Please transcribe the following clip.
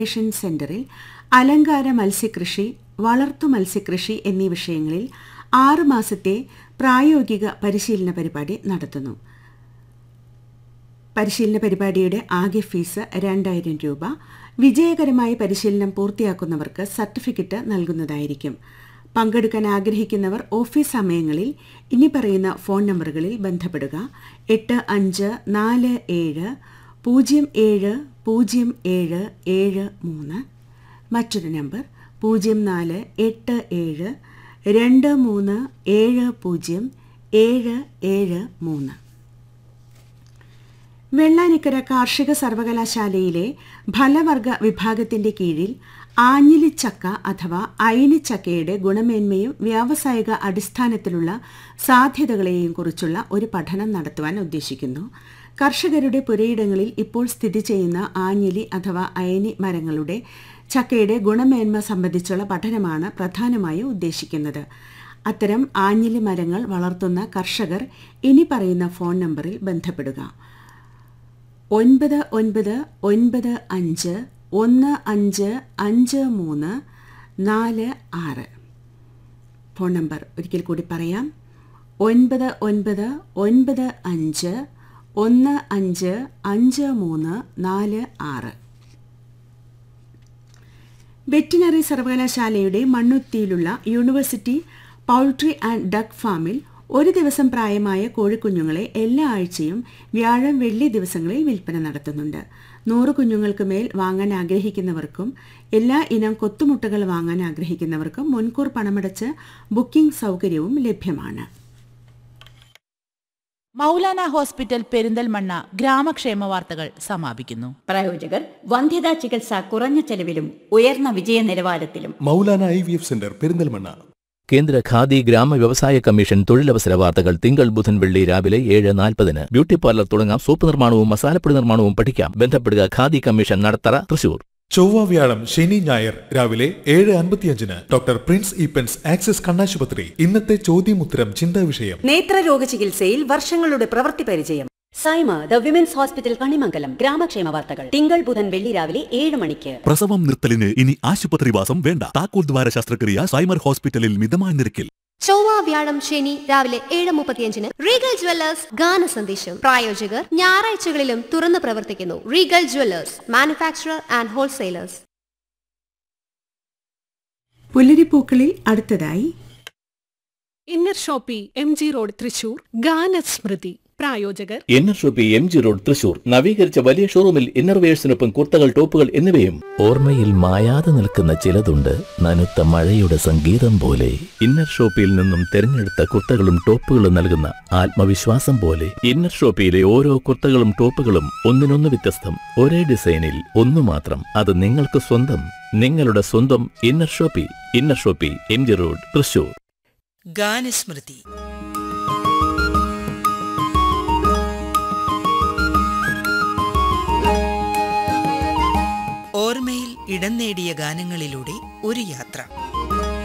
information സെന്ററിൽ അലങ്കാര മത്സ്യകൃഷി വളർത്തു മത്സ്യകൃഷി എന്നീ വിഷയങ്ങളിൽ ആറ് മാസത്തെ പ്രായോഗിക പരിശീലന പരിപാടി നടത്തുന്നു പരിശീലന പരിപാടിയുടെ ആകെ ഫീസ് രണ്ടായിരം രൂപ വിജയകരമായി പരിശീലനം പൂർത്തിയാക്കുന്നവർക്ക് സർട്ടിഫിക്കറ്റ് നൽകുന്നതായിരിക്കും പങ്കെടുക്കാൻ ആഗ്രഹിക്കുന്നവർ ഓഫീസ് സമയങ്ങളിൽ ഇനി പറയുന്ന ഫോൺ നമ്പറുകളിൽ ബന്ധപ്പെടുക എട്ട് അഞ്ച് നാല് ഏഴ് പൂജ്യം ഏഴ് പൂജ്യം ഏഴ് ഏഴ് മൂന്ന് മറ്റൊരു നമ്പർ പൂജ്യം നാല് എട്ട് ഏഴ് രണ്ട് മൂന്ന് ഏഴ് പൂജ്യം ഏഴ് ഏഴ് മൂന്ന് വെള്ളാനിക്കര കാർഷിക സർവകലാശാലയിലെ ഫലവർഗ വിഭാഗത്തിന്റെ കീഴിൽ ആഞ്ഞിലിച്ചക്ക അഥവാ അയിനിച്ചക്കയുടെ ഗുണമേന്മയും വ്യാവസായിക അടിസ്ഥാനത്തിലുള്ള സാധ്യതകളെയും കുറിച്ചുള്ള ഒരു പഠനം നടത്തുവാൻ ഉദ്ദേശിക്കുന്നു കർഷകരുടെ പുരയിടങ്ങളിൽ ഇപ്പോൾ സ്ഥിതി ചെയ്യുന്ന ആഞ്ഞിലി അഥവാ അയനി മരങ്ങളുടെ ചക്കയുടെ ഗുണമേന്മ സംബന്ധിച്ചുള്ള പഠനമാണ് പ്രധാനമായും ഉദ്ദേശിക്കുന്നത് അത്തരം ആഞ്ഞിലി മരങ്ങൾ വളർത്തുന്ന കർഷകർ ഇനി പറയുന്ന ഫോൺ നമ്പറിൽ ബന്ധപ്പെടുക ഒൻപത് ഒൻപത് ഒൻപത് അഞ്ച് ഒന്ന് അഞ്ച് അഞ്ച് മൂന്ന് നാല് ആറ് ഫോൺ നമ്പർ ഒരിക്കൽ കൂടി പറയാം ഒൻപത് ഒൻപത് ഒൻപത് അഞ്ച് ഒന്ന് അഞ്ച് അഞ്ച് മൂന്ന് നാല് ആറ് വെറ്റിനറി സർവകലാശാലയുടെ മണ്ണുത്തിയിലുള്ള യൂണിവേഴ്സിറ്റി പൗൾട്രി ആൻഡ് ഡക്ക് ഫാമിൽ ഒരു ദിവസം പ്രായമായ കോഴിക്കുഞ്ഞുങ്ങളെ എല്ലാ ആഴ്ചയും വ്യാഴം വെള്ളി ദിവസങ്ങളിൽ വിൽപ്പന നടത്തുന്നുണ്ട് നൂറ് കുഞ്ഞുങ്ങൾക്ക് മേൽ വാങ്ങാൻ ആഗ്രഹിക്കുന്നവർക്കും എല്ലാ ഇനം കൊത്തുമുട്ടകൾ വാങ്ങാൻ ആഗ്രഹിക്കുന്നവർക്കും മുൻകൂർ പണമടച്ച് ബുക്കിംഗ് സൗകര്യവും ലഭ്യമാണ് മൗലാന ഹോസ്പിറ്റൽ പെരിന്തൽമണ്ണ ഗ്രാമക്ഷേമ വാർത്തകൾ സമാപിക്കുന്നു പ്രായോജകർ വന്ധ്യതാ ചികിത്സ കുറഞ്ഞ ചെലവിലും ഉയർന്ന വിജയ നിലവാരത്തിലും Maulana I V F centre Perinthalmanna കേന്ദ്ര ഖാദി ഗ്രാമ വ്യവസായ കമ്മീഷൻ തൊഴിലവസര വാർത്തകൾ തിങ്കൾ ബുധൻ വെള്ളി രാവിലെ ഏഴ് നാൽപ്പതിന് ബ്യൂട്ടി പാർലർ തുടങ്ങാം സോപ്പ് നിർമ്മാണവും മസാലപ്പൊടി നിർമ്മാണവും പഠിക്കാം ബന്ധപ്പെടുക ഖാദി കമ്മീഷൻ നടത്തറ തൃശൂർ ചൊവ്വ വ്യാഴം ശനി ഞായർ രാവിലെ ഏഴ് അൻപത്തിയഞ്ചിന് ഡോക്ടർ പ്രിൻസ് ഈപ്പൻസ് ആക്സിസ് കണ്ണാശുപത്രി ഇന്നത്തെ ചോദ്യമുത്തരം ചിന്താ വിഷയം നേത്രരോഗ ചികിത്സയിൽ വർഷങ്ങളുടെ പ്രവൃത്തി പരിചയം Saima the women's hospital Kanimangalam ഗ്രാമക്ഷേമ വാർത്തകൾ തിങ്കൾ ബുധൻ വെള്ളി രാവിലെ ഏഴ് മണിക്ക് പ്രസവം നിർത്തലിന് ഇനി ആശുപത്രിവാസം വേണ്ട താക്കോൽ ദ്വാര ശസ്ത്രക്രിയ സൈമർ ഹോസ്പിറ്റലിൽ മിതമായ നിരക്കിൽ ചൊവ്വ വ്യാഴം ശനി രാവിലെ ഏഴ് മുപ്പത്തിയഞ്ചിന് റീഗൽ ജ്വല്ലേഴ്സ് ഗാന സന്ദേശം പ്രായോജകർ ഞായറാഴ്ചകളിലും തുറന്നു പ്രവർത്തിക്കുന്നു Regal jewellers manufacturer and wholesalers പുലരിപ്പൂക്കളിൽ അടുത്തതായി inner shoppy M G road Thrissur ഗാനസ്മൃതി പ്രായോജകർ inner shoppy M G road Thrissur നവീകരിച്ച വലിയ ഷോറൂമിൽ ഇന്നർവേഴ്സിനൊപ്പം കുർത്തകൾ ടോപ്പുകൾ എന്നിവയും ഓർമ്മയിൽ മായാതെ നിൽക്കുന്ന ചിലതുണ്ട് നനുത്ത മഴയുടെ സംഗീതം പോലെ ഇന്നർ ഷോപ്പിയിൽ നിന്നും തിരഞ്ഞെടുത്ത കുർത്തകളും ടോപ്പുകളും നൽകുന്ന ആത്മവിശ്വാസം പോലെ ഇന്നർ ഷോപ്പിയിലെ ഓരോ കുർത്തകളും ടോപ്പുകളും ഒന്നിനൊന്ന് വ്യത്യസ്തം ഒരേ ഡിസൈനിൽ ഒന്നു മാത്രം അത് നിങ്ങൾക്ക് സ്വന്തം നിങ്ങളുടെ സ്വന്തം inner shoppy inner shoppy M G road Thrissur ഗാനസ്മൃതി ഓർമ്മയിൽ ഇടം നേടിയ ഗാനങ്ങളിലൂടെ ഒരു യാത്ര